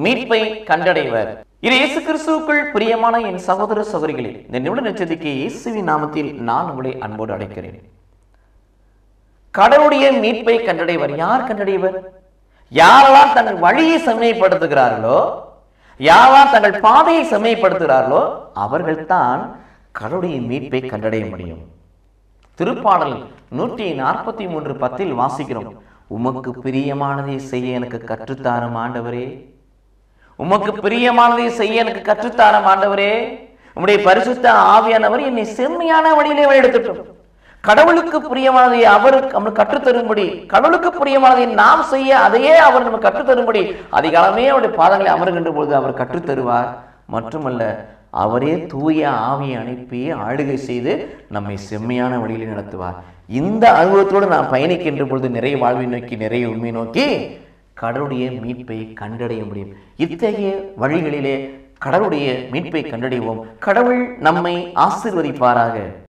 மீட்பை கண்டடைவர் இது இயேசு கிறிஸ்துவுக்குள் பிரியமான என் சகோதர சகோதரிகளே இந்த நிமிட நட்சத்திற்கு இயேசுவின் நாமத்தில் நான் உங்களை அன்போடு அழைக்கிறேன் கடவுளுடைய மீட்பை கண்டடைவர் யார் கண்டடைவர் யாரெல்லாம் தங்கள் வழியை செம்மைப்படுத்துகிறார்களோ யாரெல்லாம் தங்கள் பாதையை செம்மைப்படுத்துகிறார்களோ அவர்கள்தான் கடவுளுடைய மீட்பை கண்டடைய முடியும் திருப்பாடல் நூற்றி நாற்பத்தி மூன்று பத்தில் வாசிக்கிறோம் உமக்கு பிரியமானதை செய்ய எனக்கு கற்றுத்தாரும் ஆண்டவரே உமக்கு பிரியமானதை செய்ய எனக்கு கற்றுத்தாரும் ஆண்டவரே உம்முடைய பரிசுத்த ஆவியானவர் என்னை செம்மையான வழியிலே வழியெடுத்துட்டோம் கடவுளுக்கு பிரியமானதை அவருக்கு நமக்கு கற்றுத்தரும்படி கடவுளுக்கு பிரியமானதை நாம் செய்ய அதையே அவர் நமக்கு கற்றுத்தரும்படி அதிகாலமே அவருடைய பாதங்களை அமருகின்ற பொழுது அவர் கற்றுத்தருவார் மட்டுமல்ல அவரே தூய ஆவியை அனுப்பி ஆளுகை செய்து நம்மை செம்மையான வழியில் நடத்துவார் இந்த அனுபவத்தோடு நாம் பயணிக்கின்ற பொழுது நிறைய வாழ்வை நோக்கி நிறைய உண்மை நோக்கி கடவுளுடைய மீட்பை கண்டடைய முடியும் இத்தகைய வழிகளிலே கடவுளுடைய மீட்பை கண்டடைவோம் கடவுள் நம்மை ஆசிர்வதிப்பாராக